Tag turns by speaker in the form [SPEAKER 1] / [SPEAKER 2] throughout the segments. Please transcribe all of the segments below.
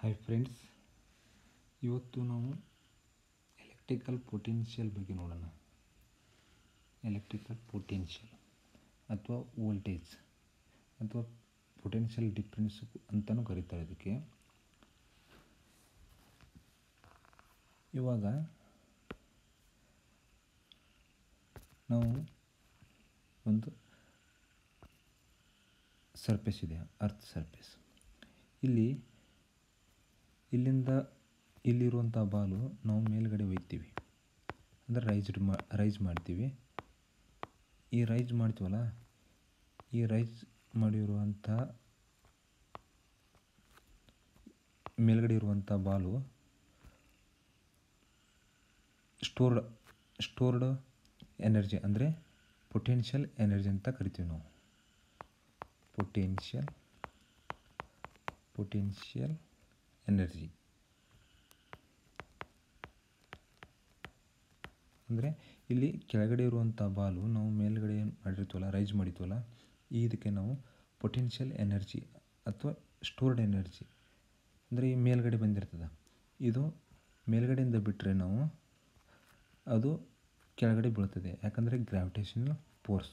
[SPEAKER 1] hi friends ಇವತ್ತು ನಾವು electrical potential ಬಗ್ಗೆ ನೋಡೋಣ ಎಲೆಕ್ಟ್ರಿಕಲ್ ಪೊಟೆನ್ಷಿಯಲ್ ಅಥವಾ ವೋಲ್ಟೇಜ್ ಅಥವಾ ಪೊಟೆನ್ಷಿಯಲ್ ಡಿಫ್ರೆನ್ಸ್ ಅಂತಲೂ ಕರೀತಾರೆ ಇದಕ್ಕೆ ಇವಾಗ ನಾವು ಒಂದು ಸರ್ಫೇಸ್ ಇದೆ ಅರ್ತ್ ಸರ್ಫೇಸ್ ಇಲ್ಲಿ ಇಲ್ಲಿಂದ ಇಲ್ಲಿರುವಂಥ ಬಾಲು ನಾವು ಮೇಲ್ಗಡೆ ಒಯ್ತೀವಿ ಅಂದರೆ ರೈಸ್ಡ್ ಮಾ ರೈಸ್ ಮಾಡ್ತೀವಿ ಈ ರೈಸ್ ಮಾಡ್ತೀವಲ್ಲ ಈ ರೈಸ್ ಮಾಡಿರುವಂಥ ಮೇಲ್ಗಡೆ ಇರುವಂಥ ಬಾಲು ಸ್ಟೋರ್ಡ್ ಸ್ಟೋರ್ಡ್ ಎನರ್ಜಿ ಅಂದರೆ ಪೊಟೆನ್ಷಿಯಲ್ ಎನರ್ಜಿ ಅಂತ ಕರಿತೀವಿ ನಾವು ಪೊಟೆನ್ಷಿಯಲ್ ಪೊಟೆನ್ಷಿಯಲ್ ಎನರ್ಜಿ ಅಂದರೆ ಇಲ್ಲಿ ಕೆಳಗಡೆ ಇರುವಂಥ ಬಾಲು ನಾವು ಮೇಲ್ಗಡೆ ಏನು ಮಾಡಿರ್ತೀವಲ್ಲ ರೈಸ್ ಮಾಡಿರ್ತೀವಲ್ಲ ಈ ಇದಕ್ಕೆ ನಾವು ಪೊಟೆನ್ಷಿಯಲ್ ಎನರ್ಜಿ ಅಥವಾ ಸ್ಟೋರ್ಡ್ ಎನರ್ಜಿ ಅಂದರೆ ಈ ಮೇಲ್ಗಡೆ ಬಂದಿರ್ತದೆ ಇದು ಮೇಲ್ಗಡೆಯಿಂದ ಬಿಟ್ಟರೆ ನಾವು ಅದು ಕೆಳಗಡೆ ಬೀಳ್ತದೆ ಯಾಕಂದರೆ ಗ್ರಾವಿಟೇಷನಲ್ ಫೋರ್ಸ್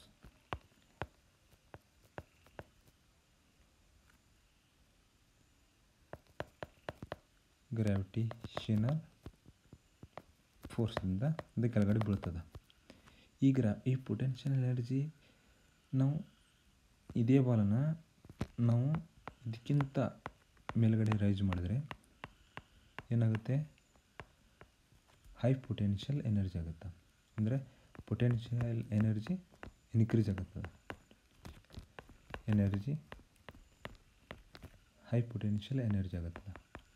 [SPEAKER 1] ಗ್ರಾವಿಟೇಷನಲ್ ಫೋರ್ಸಿಂದ ಅದು ಕೆಳಗಡೆ ಬೀಳ್ತದೆ ಈ ಗ್ರಾ ಈ ಪೊಟೆನ್ಷಿಯಲ್ ಎನರ್ಜಿ ನಾವು ಇದೇ ಬಾಲನ್ನು ನಾವು ಇದಕ್ಕಿಂತ ಮೇಲ್ಗಡೆ ರೈಸ್ ಮಾಡಿದರೆ ಏನಾಗುತ್ತೆ ಹೈ ಪೊಟೆನ್ಷಿಯಲ್ ಎನರ್ಜಿ ಆಗುತ್ತೆ ಅಂದರೆ ಪೊಟೆನ್ಷಿಯಲ್ ಎನರ್ಜಿ ಇನ್ಕ್ರೀಸ್ ಆಗುತ್ತದೆ ಎನರ್ಜಿ ಹೈ ಪೊಟೆನ್ಷಿಯಲ್ ಎನರ್ಜಿ ಆಗುತ್ತದೆ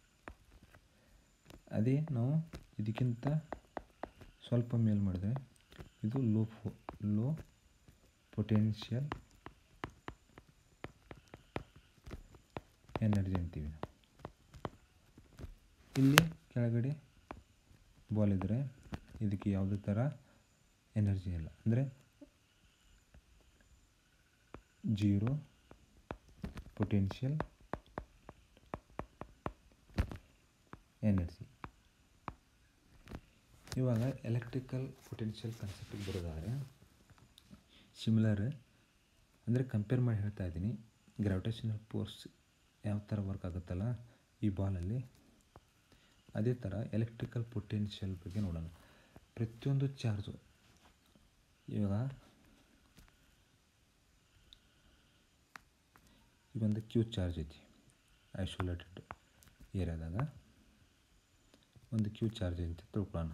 [SPEAKER 1] ಅದೇ ನಾವು ಇದಕ್ಕಿಂತ ಸ್ವಲ್ಪ ಮೇಲ್ ಮಾಡಿದ್ರೆ ಇದು ಲೋ ಫೋ ಲೋ ಪೊಟೆನ್ಷಿಯಲ್ ಎನರ್ಜಿ ಅಂತೀವಿ ನಾವು ಇಲ್ಲಿ ಕೆಳಗಡೆ ಬಾಲ್ ಇದ್ದರೆ ಇದಕ್ಕೆ ಯಾವುದೇ ಥರ ಎನರ್ಜಿ ಇಲ್ಲ ಅಂದರೆ ಜೀರೋ ಪೊಟೆನ್ಷಿಯಲ್ ಎನರ್ಜಿ ಇವಾಗ ಎಲೆಕ್ಟ್ರಿಕಲ್ ಪೊಟೆನ್ಷಿಯಲ್ ಕಾನ್ಸೆಪ್ಟಿಗೆ ಬರೋದಾದರೆ ಸಿಮಿಲರ್ ಅಂದರೆ ಕಂಪೇರ್ ಮಾಡಿ ಹೇಳ್ತಾ ಇದ್ದೀನಿ ಗ್ರಾವಿಟೇಷನಲ್ ಫೋರ್ಸ್ ಯಾವ ಥರ ವರ್ಕ್ ಆಗುತ್ತಲ್ಲ ಈ ಬಾಲಲ್ಲಿ ಅದೇ ಥರ ಎಲೆಕ್ಟ್ರಿಕಲ್ ಪೊಟೆನ್ಷಿಯಲ್ ಬಗ್ಗೆ ನೋಡೋಣ ಪ್ರತಿಯೊಂದು ಚಾರ್ಜು ಇವಾಗ ಈ ಒಂದು ಕ್ಯೂ ಚಾರ್ಜ್ ಐತಿ ಐಸೋಲೇಟೆಡ್ ಏರಿಯಾದಾಗ ಒಂದು ಕ್ಯೂ ಚಾರ್ಜ್ ಅಂತ ತಿಳ್ಕೊಳ್ಳೋಣ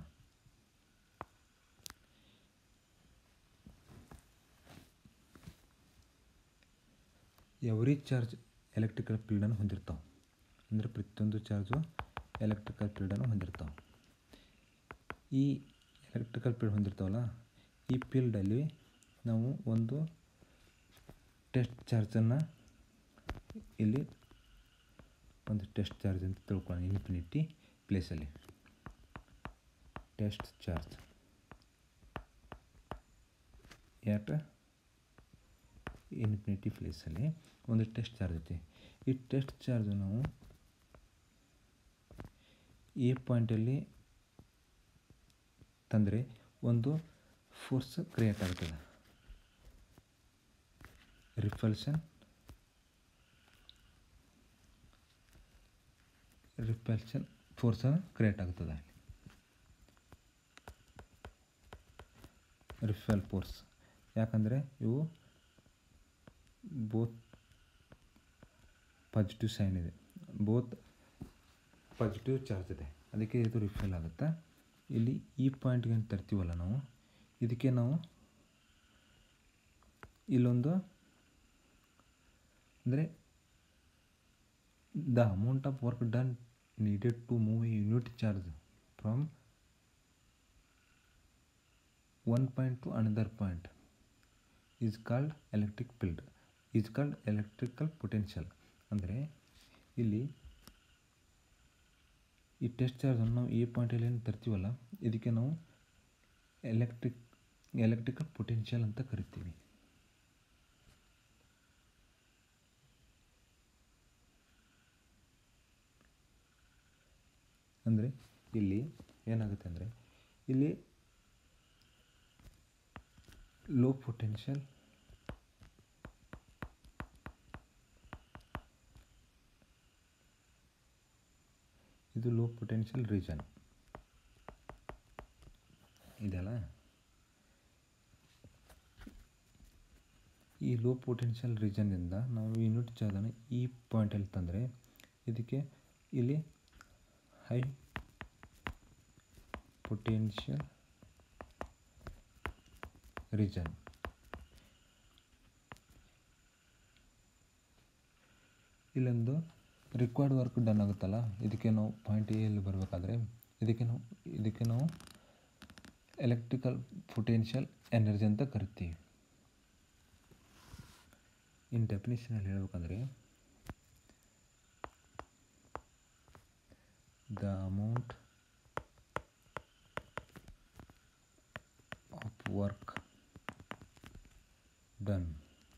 [SPEAKER 1] ಎವ್ರಿ ಚಾರ್ಜ್ ಎಲೆಕ್ಟ್ರಿಕಲ್ ಫೀಲ್ಡನ್ನು ಹೊಂದಿರ್ತಾವೆ ಅಂದರೆ ಪ್ರತಿಯೊಂದು ಚಾರ್ಜು ಎಲೆಕ್ಟ್ರಿಕಲ್ ಫೀಲ್ಡನ್ನು ಹೊಂದಿರ್ತಾವೆ ಈ ಎಲೆಕ್ಟ್ರಿಕಲ್ ಫೀಲ್ಡ್ ಹೊಂದಿರ್ತಾವಲ್ಲ ಈ ಫೀಲ್ಡಲ್ಲಿ ನಾವು ಒಂದು ಟೆಸ್ಟ್ ಚಾರ್ಜನ್ನು ಇಲ್ಲಿ ಒಂದು ಟೆಸ್ಟ್ ಚಾರ್ಜ್ ಅಂತ ತಿಳ್ಕೊಳ್ಳೋಣ ಇನ್ಫಿನಿಟಿ ಪ್ಲೇಸಲ್ಲಿ ಟೆಸ್ಟ್ ಚಾರ್ಜ್ ಯಾಟ ಇನ್ಫಿನಿಟಿ ಪ್ಲೇಸಲ್ಲಿ ಒಂದು ಟೆಸ್ಟ್ ಚಾರ್ಜ್ ಐತಿ ಈ ಟೆಸ್ಟ್ ಚಾರ್ಜ್ ನಾವು ಎ ಪಾಯಿಂಟಲ್ಲಿ ತಂದರೆ ಒಂದು ಫೋರ್ಸ್ ಕ್ರಿಯೇಟ್ ಆಗ್ತದೆ ರಿಪಲ್ಷನ್ ರಿಪಲ್ಷನ್ ಫೋರ್ಸ್ ಕ್ರಿಯೇಟ್ ಆಗ್ತದೆ ರಿಫೆಲ್ ಫೋರ್ಸ್ ಯಾಕಂದರೆ ಇವು ಬೋತ್ ಪಾಸಿಟಿವ್ ಸೈನ್ ಇದೆ ಬೋತ್ ಪಾಸಿಟಿವ್ ಚಾರ್ಜ್ ಇದೆ ಅದಕ್ಕೆ ಇದು ರಿಫೆಲ್ ಆಗುತ್ತೆ ಇಲ್ಲಿ ಈ ಪಾಯಿಂಟ್ಗೆ ಏನು ತರ್ತೀವಲ್ಲ ನಾವು ಇದಕ್ಕೆ ನಾವು ಇಲ್ಲೊಂದು ಅಂದರೆ the amount of work done needed to move a unit charge from one point to another point is called electric field is called electrical potential ಅಂದರೆ ಇಲ್ಲಿ ಈ ಟೆಸ್ಟ್ ಚಾರ್ಜನ್ನು ನಾವು ಈ ಪಾಯಿಂಟಲ್ಲಿ ಏನು ತರ್ತೀವಲ್ಲ ಇದಕ್ಕೆ ನಾವು ಎಲೆಕ್ಟ್ರಿಕ್ ಎಲೆಕ್ಟ್ರಿಕಲ್ ಪೊಟೆನ್ಷಿಯಲ್ ಅಂತ ಕರಿತೀವಿ ಅಂದರೆ ಇಲ್ಲಿ ಏನಾಗುತ್ತೆ ಅಂದರೆ ಇಲ್ಲಿ ಲೋ ಪೊಟೆನ್ಷಿಯಲ್ ಇದು ಲೋ ಪೊಟೆನ್ಷಿಯಲ್ ರೀಜನ್ ಇದೆಯಲ್ಲ ಈ ಲೋ ಪೊಟೆನ್ಷಿಯಲ್ ರೀಜನ್ನಿಂದ ನಾವು ಯೂನಿಟ್ ಚಾರ್ಜನ್ನು ಈ ಪಾಯಿಂಟಲ್ಲಿ ತಂದರೆ ಇದಕ್ಕೆ ಇಲ್ಲಿ ಹೈ ಪೊಟೆನ್ಷಿಯಲ್ ರೀಜನ್ ಇಲ್ಲೊಂದು ರಿಕ್ವೈರ್ಡ್ ವರ್ಕ್ ಡನ್ ಆಗುತ್ತಲ್ಲ ಇದಕ್ಕೆ ನಾವು ಪಾಯಿಂಟ್ ಎಲ್ಲಿ ಬರಬೇಕಾದ್ರೆ ಇದಕ್ಕೆ ನಾವು ಇದಕ್ಕೆ ನಾವು ಎಲೆಕ್ಟ್ರಿಕಲ್ ಪೊಟೆನ್ಷಿಯಲ್ ಎನರ್ಜಿ ಅಂತ ಕರಿತೀವಿ ಇನ್ ಡೆಫಿನೇಷನಲ್ಲಿ ಹೇಳ್ಬೇಕಂದ್ರೆ the amount of work done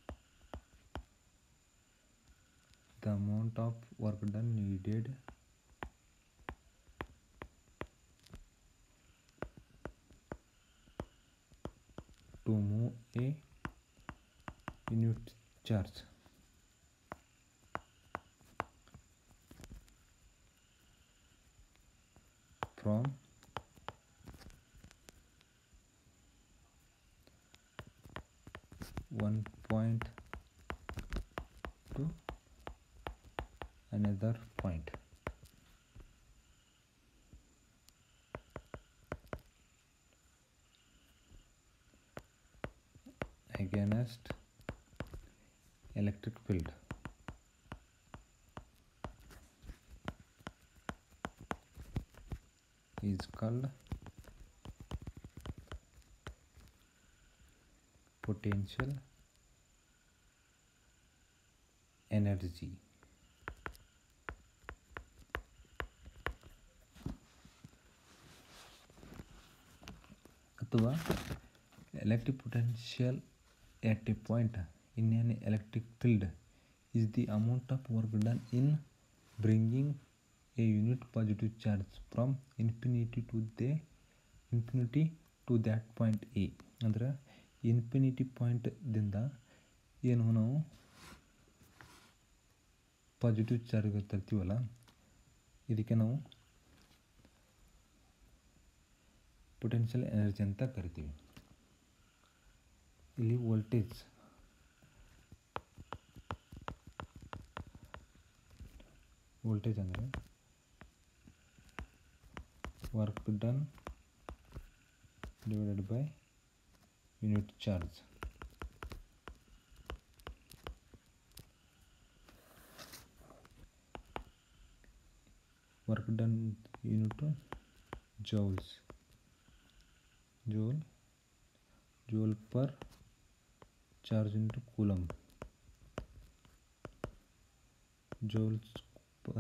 [SPEAKER 1] the amount of work done needed to move a unit charge from one point to another point against electric field is called potential energy ಅಥವಾ electric potential at a point in an electric field is the amount of work done in bringing a unit positive charge from infinity to the infinity to that point A ಅಂದ್ರೆ infinity ಪಾಯಿಂಟ್ದಿಂದ ಏನು ನಾವು positive charge ತರ್ತೀವಲ್ಲ ಇದಕ್ಕೆ ನಾವು potential energy ಅಂತ ಕರಿತೀವಿ ಇಲ್ಲಿ voltage voltage ಅಂದರೆ work done divided by unit charge work done unit joules joule joule per charge into coulomb joules per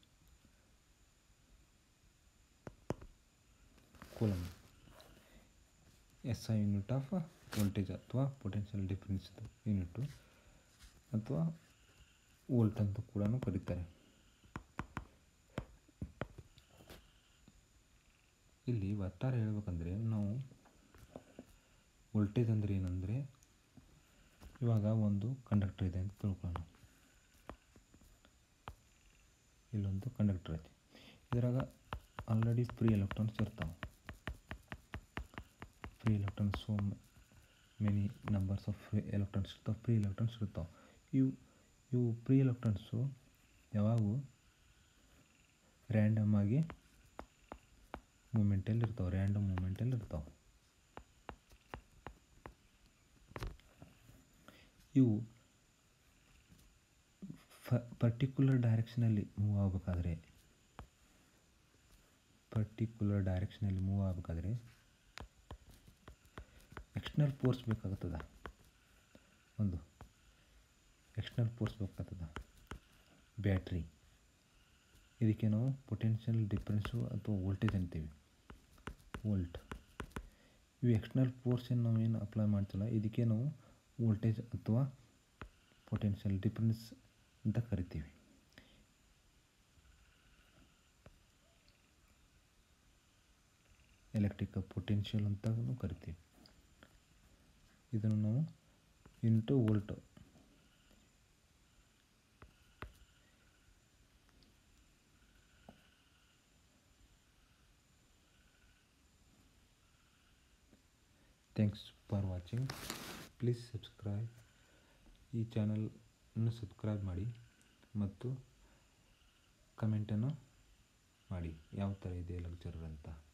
[SPEAKER 1] coulomb S I unit of voltage ಅಥವಾ ಪೊಟೆನ್ಷಿಯಲ್ ಡಿಫ್ರೆನ್ಸ್ ಯೂನಿಟು ಅಥವಾ volt ಅಂತ ಕೂಡ ಕರೀತಾರೆ ಇಲ್ಲಿ ಒಟ್ಟಾರೆ ಹೇಳ್ಬೇಕಂದ್ರೆ ನಾವು ವೋಲ್ಟೇಜ್ ಅಂದರೆ ಏನಂದರೆ ಇವಾಗ ಒಂದು ಕಂಡಕ್ಟರ್ ಇದೆ ಅಂತ ತಿಳ್ಕೊಳ್ಳೋಣ ಇಲ್ಲೊಂದು ಕಂಡಕ್ಟರ್ ಐತಿ ಇದ್ರಾಗ ಆಲ್ರೆಡಿ ಫ್ರೀ ಎಲೆಕ್ಟ್ರಾನ್ಸ್ ಇರ್ತಾವೆ free electrons so many numbers of free electrons ಇರ್ತಾವೆ ಫ್ರೀ ಎಲೆಕ್ಟ್ರಾನ್ಸ್ ಇರ್ತಾವೆ ಇವು ಇವು ಫ್ರೀ ಎಲೆಕ್ಟ್ರಾನ್ಸು ಯಾವಾಗೂ ರ್ಯಾಂಡಮ್ ಆಗಿ ಮೂಮೆಂಟಲ್ಲಿ ಇರ್ತಾವೆ ರ್ಯಾಂಡಮ್ ಮೂಮೆಂಟಲ್ಲಿ ಇರ್ತಾವೆ ಇವು ಫ ಪರ್ಟಿಕ್ಯುಲರ್ ಡೈರೆಕ್ಷನಲ್ಲಿ ಮೂವ್ ಆಗಬೇಕಾದ್ರೆ ಪರ್ಟಿಕ್ಯುಲರ್ ಡೈರೆಕ್ಷನಲ್ಲಿ ಮೂವ್ ಆಗಬೇಕಾದ್ರೆ ಎಕ್ಸ್ಟರ್ನಲ್ ಫೋರ್ಸ್ ಬೇಕಾಗುತ್ತದ ಒಂದು ಎಕ್ಸ್ಟರ್ನಲ್ ಫೋರ್ಸ್ ಬೇಕಾಗ್ತದ ಬ್ಯಾಟ್ರಿ ಇದಕ್ಕೆ ನಾವು ಪೊಟೆನ್ಷಿಯಲ್ ಡಿಫ್ರೆನ್ಸು ಅಥವಾ ವೋಲ್ಟೇಜ್ ಅಂತೀವಿ ವೋಲ್ಟ್ ಇವು ಎಕ್ಸ್ಟರ್ನಲ್ ಫೋರ್ಸ್ ಏನು ನಾವು ಏನು ಅಪ್ಲೈ ಮಾಡ್ತೀವಲ್ಲ ಇದಕ್ಕೆ ನಾವು ವೋಲ್ಟೇಜ್ ಅಥವಾ ಪೊಟೆನ್ಷಿಯಲ್ ಡಿಫ್ರೆನ್ಸ್ ಅಂತ ಕರಿತೀವಿ ಎಲೆಕ್ಟ್ರಿಕಲ್ ಪೊಟೆನ್ಷಿಯಲ್ ಅಂತಲೂ ಕರಿತೀವಿ ಇದನ್ನು ನಾವು into volt thanks for watching please subscribe ಈ ಚಾನಲನ್ನು ಸಬ್ಸ್ಕ್ರೈಬ್ ಮಾಡಿ ಮತ್ತು ಕಮೆಂಟನ್ನು ಮಾಡಿ ಯಾವ ಥರ ಇದೆ ಲೆಕ್ಚರ್ ಅಂತ